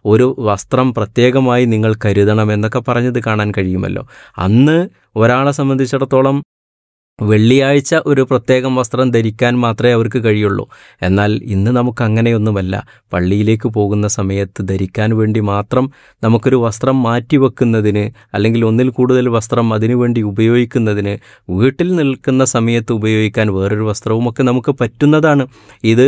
ഒരു വസ്ത്രം പ്രത്യേകമായി നിങ്ങൾ കരുതണം എന്നൊക്കെ പറഞ്ഞത് കാണാൻ കഴിയുമല്ലോ അന്ന് ഒരാളെ സംബന്ധിച്ചിടത്തോളം വെള്ളിയാഴ്ച ഒരു പ്രത്യേകം വസ്ത്രം ധരിക്കാൻ മാത്രമേ അവർക്ക് കഴിയുള്ളൂ എന്നാൽ ഇന്ന് നമുക്ക് അങ്ങനെയൊന്നുമല്ല പള്ളിയിലേക്ക് പോകുന്ന സമയത്ത് ധരിക്കാൻ വേണ്ടി മാത്രം നമുക്കൊരു വസ്ത്രം മാറ്റിവെക്കുന്നതിന് അല്ലെങ്കിൽ ഒന്നിൽ കൂടുതൽ വസ്ത്രം അതിനുവേണ്ടി ഉപയോഗിക്കുന്നതിന് വീട്ടിൽ നിൽക്കുന്ന സമയത്ത് ഉപയോഗിക്കാൻ വേറൊരു വസ്ത്രവുമൊക്കെ നമുക്ക് പറ്റുന്നതാണ് ഇത്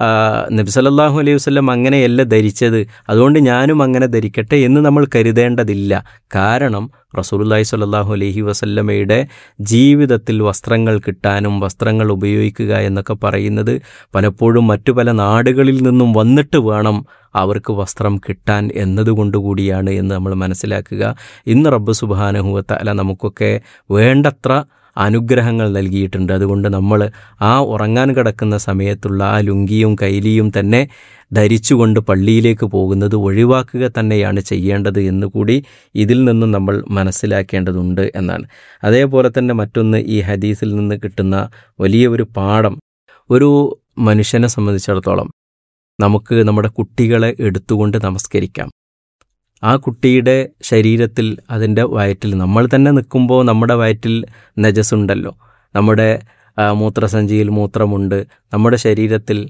നബി സല്ലല്ലാഹു അലൈഹി വസല്ലം അങ്ങനെയല്ല ധരിച്ചത് അതുകൊണ്ട് ഞാനും അങ്ങനെ ധരിക്കട്ടെ എന്ന് നമ്മൾ കരുതേണ്ടതില്ല കാരണം റസൂലുല്ലാഹി സ്വല്ലല്ലാഹു അലൈഹി വസല്ലമയുടെ ജീവിതത്തിൽ വസ്ത്രങ്ങൾ കിട്ടാനും വസ്ത്രങ്ങൾ ഉപയോഗിക്കുക എന്നൊക്കെ പറയുന്നത് പലപ്പോഴും മറ്റു പല നാടുകളിൽ നിന്നും വന്നിട്ട് വേണം അവർക്ക് വസ്ത്രം കിട്ടാൻ എന്നതുകൊണ്ടുകൂടിയാണ് എന്ന് നമ്മൾ മനസ്സിലാക്കുക ഇന്ന് റബ്ബ് സുബാനഹുവത്ത അല്ല നമുക്കൊക്കെ വേണ്ടത്ര അനുഗ്രഹങ്ങൾ നൽകിയിട്ടുണ്ട് അതുകൊണ്ട് നമ്മൾ ആ ഉറങ്ങാൻ കിടക്കുന്ന സമയത്തുള്ള ആ ലുങ്കിയും കൈലിയും തന്നെ ധരിച്ചുകൊണ്ട് പള്ളിയിലേക്ക് പോകുന്നത് ഒഴിവാക്കുക തന്നെയാണ് ചെയ്യേണ്ടത് എന്നുകൂടി ഇതിൽ നിന്നും നമ്മൾ മനസ്സിലാക്കേണ്ടതുണ്ട് എന്നാണ് അതേപോലെ തന്നെ മറ്റൊന്ന് ഈ ഹദീസിൽ നിന്ന് കിട്ടുന്ന വലിയ ഒരു പാഠം ഒരു മനുഷ്യനെ സംബന്ധിച്ചിടത്തോളം നമുക്ക് നമ്മുടെ കുട്ടികളെ എടുത്തുകൊണ്ട് നമസ്കരിക്കാം ആ കുട്ടിയുടെ ശരീരത്തിൽ അതിൻ്റെ വയറ്റിൽ നമ്മൾ തന്നെ നിൽക്കുമ്പോൾ നമ്മുടെ വയറ്റിൽ നജസുണ്ടല്ലോ നമ്മുടെ മൂത്രസഞ്ചിയിൽ മൂത്രമുണ്ട് നമ്മുടെ ശരീരത്തിൽ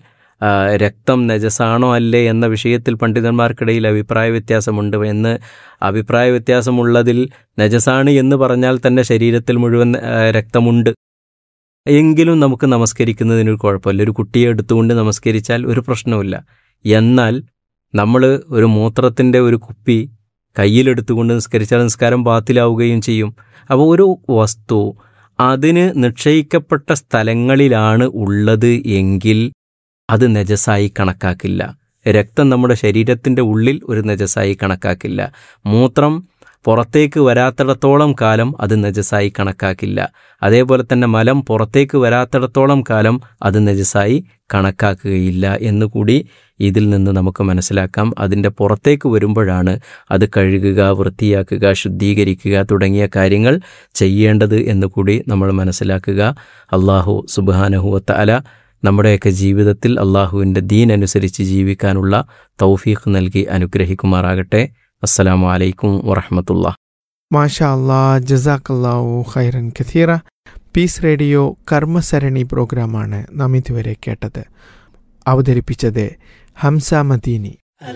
രക്തം നജസാണോ അല്ലേ എന്ന വിഷയത്തിൽ പണ്ഡിതന്മാർക്കിടയിൽ അഭിപ്രായ വ്യത്യാസമുണ്ട് എന്ന് അഭിപ്രായ വ്യത്യാസമുള്ളതിൽ നജസാണ് എന്ന് പറഞ്ഞാൽ തന്നെ ശരീരത്തിൽ മുഴുവൻ രക്തമുണ്ട് എങ്കിലും നമുക്ക് നമസ്കരിക്കുന്നതിനൊരു കുഴപ്പമില്ല ഒരു കുട്ടിയെ എടുത്തുകൊണ്ട് നമസ്കരിച്ചാൽ ഒരു പ്രശ്നവുമില്ല എന്നാൽ നമ്മൾ ഒരു മൂത്രത്തിൻ്റെ ഒരു കുപ്പി കയ്യിലെടുത്തുകൊണ്ട് നിസ്കരിച്ചാൽ നിസ്കാരം ബാത്തിലാവുകയും ചെയ്യും അപ്പോൾ ഒരു വസ്തു അതിന് നിശ്ചയിക്കപ്പെട്ട സ്ഥലങ്ങളിലാണ് ഉള്ളത് എങ്കിൽ അത് നജസായി കണക്കാക്കില്ല രക്തം നമ്മുടെ ശരീരത്തിൻ്റെ ഉള്ളിൽ ഒരു നജസായി കണക്കാക്കില്ല മൂത്രം പുറത്തേക്ക് വരാത്തിടത്തോളം കാലം അത് നജസായി കണക്കാക്കില്ല അതേപോലെ തന്നെ മലം പുറത്തേക്ക് വരാത്തിടത്തോളം കാലം അത് നജസായി കണക്കാക്കുകയില്ല എന്നുകൂടി ഇതിൽ നിന്ന് നമുക്ക് മനസ്സിലാക്കാം അതിൻ്റെ പുറത്തേക്ക് വരുമ്പോഴാണ് അത് കഴുകുക വൃത്തിയാക്കുക ശുദ്ധീകരിക്കുക തുടങ്ങിയ കാര്യങ്ങൾ ചെയ്യേണ്ടത് എന്നുകൂടി നമ്മൾ മനസ്സിലാക്കുക അള്ളാഹു സുബാനഹുവത്ത അല നമ്മുടെയൊക്കെ ജീവിതത്തിൽ അള്ളാഹുവിൻ്റെ ദീൻ അനുസരിച്ച് ജീവിക്കാനുള്ള തൗഫീഖ് നൽകി അനുഗ്രഹിക്കുമാറാകട്ടെ അസ്സലാമു അലൈക്കും വറഹമത്തുള്ള മാഷാ അല്ലാ ജസാക്കല്ലാവു ഖൈറൻ ഖത്തീറ പീസ് റേഡിയോ കർമ്മസരണി പ്രോഗ്രാമാണ് നാം ഇതുവരെ കേട്ടത് അവതരിപ്പിച്ചത് ഹംസ മദീനി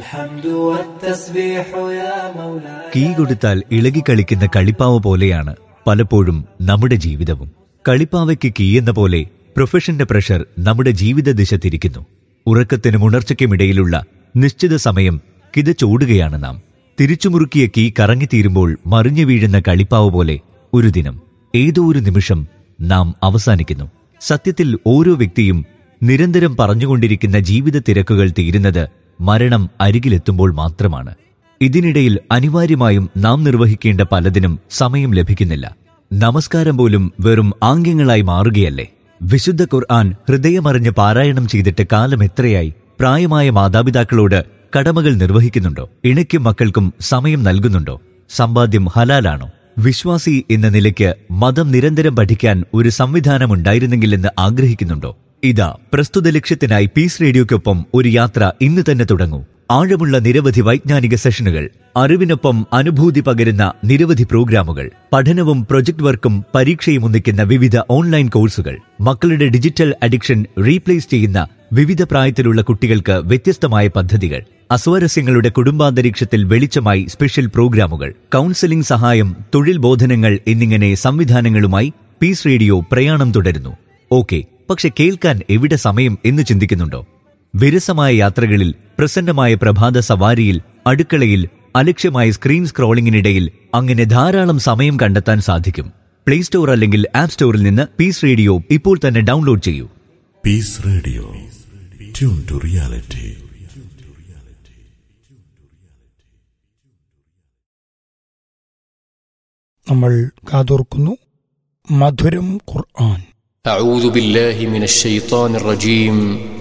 കീ കൊടുത്താൽ ഇളകിക്കളിക്കുന്ന കളിപ്പാവ പോലെയാണ് പലപ്പോഴും നമ്മുടെ ജീവിതവും കളിപ്പാവയ്ക്ക് കീ എന്ന പോലെ പ്രൊഫഷന്റെ പ്രഷർ നമ്മുടെ ജീവിത ദിശ തിരിക്കുന്നു ഉറക്കത്തിനും ഉണർച്ചയ്ക്കുമിടയിലുള്ള നിശ്ചിത സമയം കിതച്ചോടുകയാണ് നാം തിരിച്ചുമുറുക്കിയ കീ കറങ്ങിത്തീരുമ്പോൾ മറിഞ്ഞു വീഴുന്ന കളിപ്പാവ് പോലെ ഒരു ദിനം ഏതോ ഒരു നിമിഷം നാം അവസാനിക്കുന്നു സത്യത്തിൽ ഓരോ വ്യക്തിയും നിരന്തരം പറഞ്ഞുകൊണ്ടിരിക്കുന്ന ജീവിത തിരക്കുകൾ തീരുന്നത് മരണം അരികിലെത്തുമ്പോൾ മാത്രമാണ് ഇതിനിടയിൽ അനിവാര്യമായും നാം നിർവഹിക്കേണ്ട പലതിനും സമയം ലഭിക്കുന്നില്ല നമസ്കാരം പോലും വെറും ആംഗ്യങ്ങളായി മാറുകയല്ലേ വിശുദ്ധ ഖുർആൻ ഹൃദയമറിഞ്ഞ് പാരായണം ചെയ്തിട്ട് കാലം എത്രയായി പ്രായമായ മാതാപിതാക്കളോട് കടമകൾ നിർവഹിക്കുന്നുണ്ടോ ഇണയ്ക്കും മക്കൾക്കും സമയം നൽകുന്നുണ്ടോ സമ്പാദ്യം ഹലാലാണോ വിശ്വാസി എന്ന നിലയ്ക്ക് മതം നിരന്തരം പഠിക്കാൻ ഒരു സംവിധാനം ഉണ്ടായിരുന്നെങ്കിലെന്ന് ആഗ്രഹിക്കുന്നുണ്ടോ ഇതാ പ്രസ്തുത ലക്ഷ്യത്തിനായി പീസ് റേഡിയോയ്ക്കൊപ്പം ഒരു യാത്ര ഇന്ന് തന്നെ തുടങ്ങൂ ആഴമുള്ള നിരവധി വൈജ്ഞാനിക സെഷനുകൾ അറിവിനൊപ്പം അനുഭൂതി പകരുന്ന നിരവധി പ്രോഗ്രാമുകൾ പഠനവും പ്രൊജക്ട് വർക്കും പരീക്ഷയും ഒന്നിക്കുന്ന വിവിധ ഓൺലൈൻ കോഴ്സുകൾ മക്കളുടെ ഡിജിറ്റൽ അഡിക്ഷൻ റീപ്ലേസ് ചെയ്യുന്ന വിവിധ പ്രായത്തിലുള്ള കുട്ടികൾക്ക് വ്യത്യസ്തമായ പദ്ധതികൾ അസ്വാരസ്യങ്ങളുടെ കുടുംബാന്തരീക്ഷത്തിൽ വെളിച്ചമായി സ്പെഷ്യൽ പ്രോഗ്രാമുകൾ കൗൺസിലിംഗ് സഹായം തൊഴിൽ ബോധനങ്ങൾ എന്നിങ്ങനെ സംവിധാനങ്ങളുമായി പീസ് റേഡിയോ പ്രയാണം തുടരുന്നു ഓക്കെ പക്ഷെ കേൾക്കാൻ എവിടെ സമയം എന്ന് ചിന്തിക്കുന്നുണ്ടോ വിരസമായ യാത്രകളിൽ പ്രസന്നമായ പ്രഭാത സവാരിയിൽ അടുക്കളയിൽ അലക്ഷ്യമായ സ്ക്രീൻ സ്ക്രോളിംഗിനിടയിൽ അങ്ങനെ ധാരാളം സമയം കണ്ടെത്താൻ സാധിക്കും പ്ലേ സ്റ്റോർ അല്ലെങ്കിൽ ആപ്പ് സ്റ്റോറിൽ നിന്ന് പീസ് റേഡിയോ ഇപ്പോൾ തന്നെ ഡൗൺലോഡ് ചെയ്യൂ Peace Radio tune to reality നമ്മൾ കാതോർക്കുന്നു മധുരം ഖുർആൻ أعوذ بالله من الشيطان الرجيم